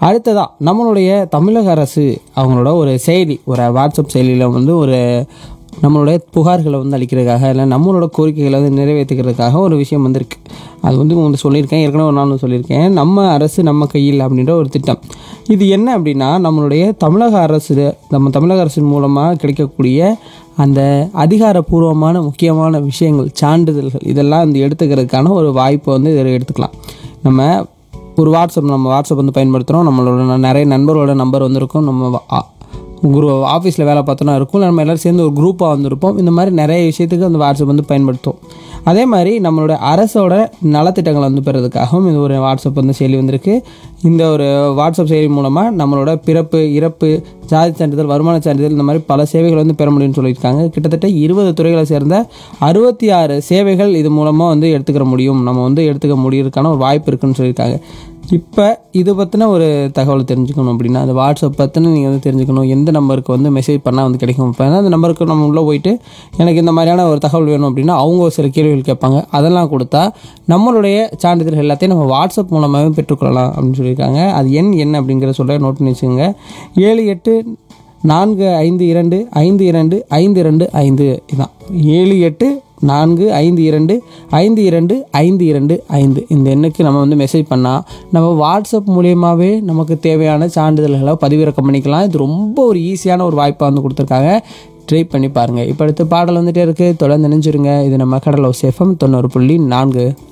அடுத்ததாக நம்மளுடைய தமிழக அரசு அவங்களோட ஒரு செயலி ஒரு வாட்ஸ்அப் செயலியில் வந்து ஒரு நம்மளுடைய புகார்களை வந்து அளிக்கிறதுக்காக இல்லை நம்மளோட கோரிக்கைகளை வந்து நிறைவேற்றிக்கிறதுக்காக ஒரு விஷயம் வந்திருக்கு அது வந்து உங்களுக்கு சொல்லியிருக்கேன் ஏற்கனவே ஒரு நாள் சொல்லியிருக்கேன் நம்ம அரசு நம்ம கையில் அப்படின்ற ஒரு திட்டம் இது என்ன அப்படின்னா நம்மளுடைய தமிழக அரசு நம்ம தமிழக அரசின் மூலமாக கிடைக்கக்கூடிய அந்த அதிகாரப்பூர்வமான முக்கியமான விஷயங்கள் சான்றிதழ்கள் இதெல்லாம் வந்து எடுத்துக்கிறதுக்கான ஒரு வாய்ப்பை வந்து இதில் எடுத்துக்கலாம் நம்ம ஒரு வாட்ஸ்அப் நம்ம வாட்ஸ்அப் வந்து பயன்படுத்துகிறோம் நம்மளோட ந- நிறைய நண்பர்களோட நம்பர் வந்திருக்கும் நம்ம வா- ஆ- குரு ஆஃபீஸில் வேலை பார்த்தோன்னா இருக்கும் இல்லை நம்ம எல்லோரும் சேர்ந்து ஒரு குரூப்பாக வந்திருப்போம் இந்த மாதிரி நிறைய விஷயத்துக்கு அந்த வாட்ஸ்அப் வந்து பயன்படுத்தும் அதே மாதிரி நம்மளோட அரசோட நலத்திட்டங்களை வந்து பெறதுக்காகவும் இந்த ஒரு வாட்ஸ்அப் வந்து செயலி வந்திருக்கு இந்த ஒரு வாட்ஸ்அப் செயலி மூலமாக நம்மளோட பிறப்பு இறப்பு ஜாதி சான்றிதழ் வருமான சான்றிதழ் இந்த மாதிரி பல சேவைகள் வந்து பெற முடியும்னு சொல்லியிருக்காங்க கிட்டத்தட்ட இருபது துறைகளை சேர்ந்த அறுபத்தி ஆறு சேவைகள் இது மூலமாக வந்து எடுத்துக்கிற முடியும் நம்ம வந்து எடுத்துக்க முடியறதுக்கான ஒரு வாய்ப்பு இருக்குன்னு சொல்லியிருக்காங்க இப்போ இது பற்றின ஒரு தகவல் தெரிஞ்சுக்கணும் அப்படின்னா அந்த வாட்ஸ்அப் பற்றின நீங்கள் வந்து தெரிஞ்சுக்கணும் எந்த நம்பருக்கு வந்து மெசேஜ் பண்ணால் வந்து கிடைக்கும் இப்போ அந்த நம்பருக்கு நம்ம உள்ளே போயிட்டு எனக்கு இந்த மாதிரியான ஒரு தகவல் வேணும் அப்படின்னா அவங்க ஒரு சில கேள்விகள் கேட்பாங்க அதெல்லாம் கொடுத்தா நம்மளுடைய சான்றிதழ் எல்லாத்தையும் நம்ம வாட்ஸ்அப் மூலமாகவே பெற்றுக்கொள்ளலாம் அப்படின்னு சொல்லியிருக்காங்க அது எண் என்ன அப்படிங்கிற சொல்ல நோட் பண்ணி வச்சுக்கோங்க ஏழு எட்டு நான்கு ஐந்து இரண்டு ஐந்து இரண்டு ஐந்து இரண்டு ஐந்து இதான் ஏழு எட்டு நான்கு ஐந்து இரண்டு ஐந்து இரண்டு ஐந்து இரண்டு ஐந்து இந்த எண்ணுக்கு நம்ம வந்து மெசேஜ் பண்ணால் நம்ம வாட்ஸ்அப் மூலியமாகவே நமக்கு தேவையான சான்றிதழ்களை பதிவிறக்கம் பண்ணிக்கலாம் இது ரொம்ப ஒரு ஈஸியான ஒரு வாய்ப்பாக வந்து கொடுத்துருக்காங்க ட்ரை பண்ணி பாருங்கள் இப்போ அடுத்த பாடல் வந்துட்டே இருக்குது தொடர்ந்து நினைஞ்சிருங்க இது நம்ம கடலோ சேஃபம் தொண்ணூறு புள்ளி நான்கு